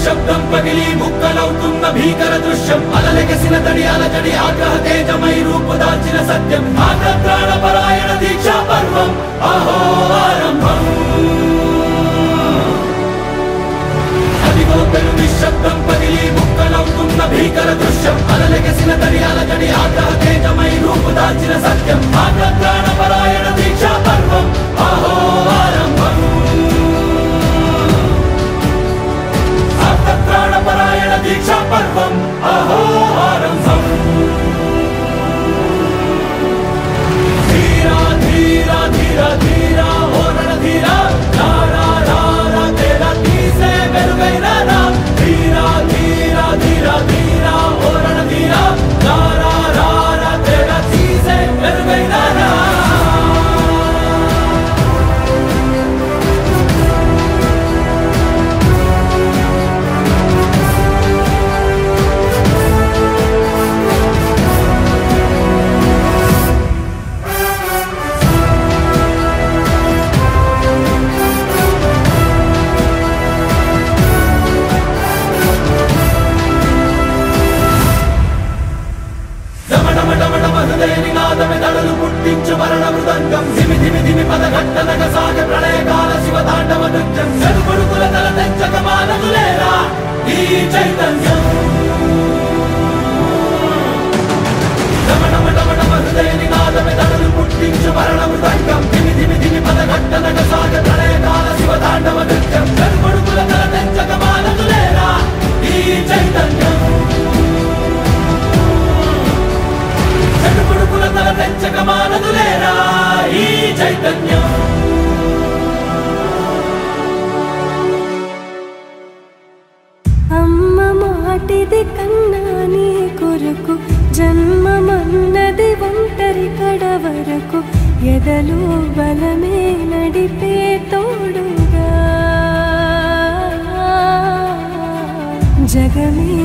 నిశ్శబ్దం పగిలి ముక్కలవుతున్న భీకర దృశ్యం అలలెగసిన తడి అలజడి ఆగ్రహ తేజమై రూపు దాల్చిన సత్యం ఆగ్రత్రాణ పరాయణ దీక్షా పర్వం అహో ఆరంభం అదిగో పెను నిశ్శబ్దం పగిలి ముక్కలవుతున్న భీకర దృశ్యం అలలెగసిన తడి అలజడి ఆగ్రహ తేజమై రూపు దాల్చిన సత్యం ఆగ్రత్రాణ పరాయణ దీక్షా పర్వం అహో ఆరంభం ప్రాణపరాయణ దీక్షా పర్వం అహో ఆరంభం ధీరా ధీరా ధీరా ధీరా ఓరణ ధీరా రారా రారా తేరా తీసే వెలుగైన రా ధీరా ధీరా ధీరా ధీరా ఓరణ ధీరా రారా రారా తేరా తీసే వెలుగైన రా హృదయ నినాదమే దడలు పుట్టించు మరణ మృదంగం ధిమి ధిమి ధిమి పద ఘట్టనగ సాగ ప్రళయకాల శివ తాండవ నృత్యం చెరుకొడుకుల తల తెంచక మానదులేరా ఈ చైతన్యం రమణమటమటమ హృదయ నినాదమే దడలు పుట్టించు మరణ మృదంగం ధిమి ధిమి ధిమి పద ఘట్టనగ సాగ ప్రళయకాల శివ తాండవ నృత్యం చెరుకొడుకుల తల తెంచక మానదులేరా ఈ చైతన్యం చెడుపుడుకుల తల పెంచక మానదులేరా ఈ చైతన్యం అమ్మ మాటిది కన్నా నీ కొరకు జన్మమన్నది ఒంటరి కడ వరకు ఎదలు బలమే నడిపే తోడుగా జగమే